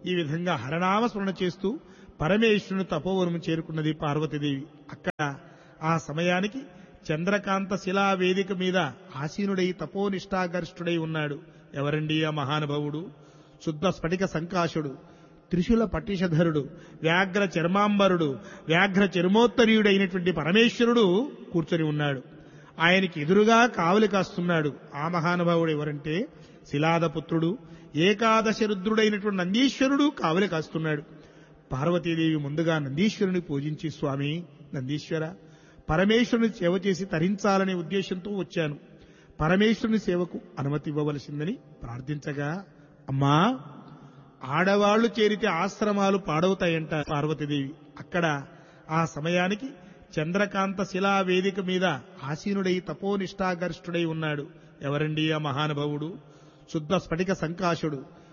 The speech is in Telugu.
ఈ విధంగా హరనామస్మరణ చేస్తూ పరమేశ్వరుని తపోవనము చేరుకున్నది పార్వతీదేవి అక్కడ ఆ సమయానికి చంద్రకాంత శిలా వేదిక మీద ఆసీనుడై తపోనిష్టాగరిష్ఠుడై ఉన్నాడు ఎవరండి ఆ మహానుభావుడు శుద్ధ స్ఫటిక సంకాశుడు త్రిశూల పట్టిషధరుడు వ్యాఘ్ర చర్మాంబరుడు వ్యాఘ్ర చర్మోత్తరీయుడైనటువంటి పరమేశ్వరుడు కూర్చొని ఉన్నాడు ఆయనకి ఎదురుగా కావలి కాస్తున్నాడు ఆ మహానుభావుడు ఎవరంటే శిలాదపుత్రుడు ఏకాదశ రుద్రుడైనటువంటి నందీశ్వరుడు కావలి కాస్తున్నాడు పార్వతీదేవి ముందుగా నందీశ్వరుని పూజించి స్వామి నందీశ్వర పరమేశ్వరుని సేవ చేసి తరించాలనే ఉద్దేశంతో వచ్చాను పరమేశ్వరుని సేవకు అనుమతి ఇవ్వవలసిందని ప్రార్థించగా అమ్మా ఆడవాళ్లు చేరితే ఆశ్రమాలు పాడవుతాయంట పార్వతీదేవి అక్కడ ఆ సమయానికి చంద్రకాంత శిలా వేదిక మీద ఆసీనుడై తపోనిష్టాగరిష్ఠుడై ఉన్నాడు ఎవరండి ఆ మహానుభావుడు శుద్ధ స్ఫటిక సంకాశుడు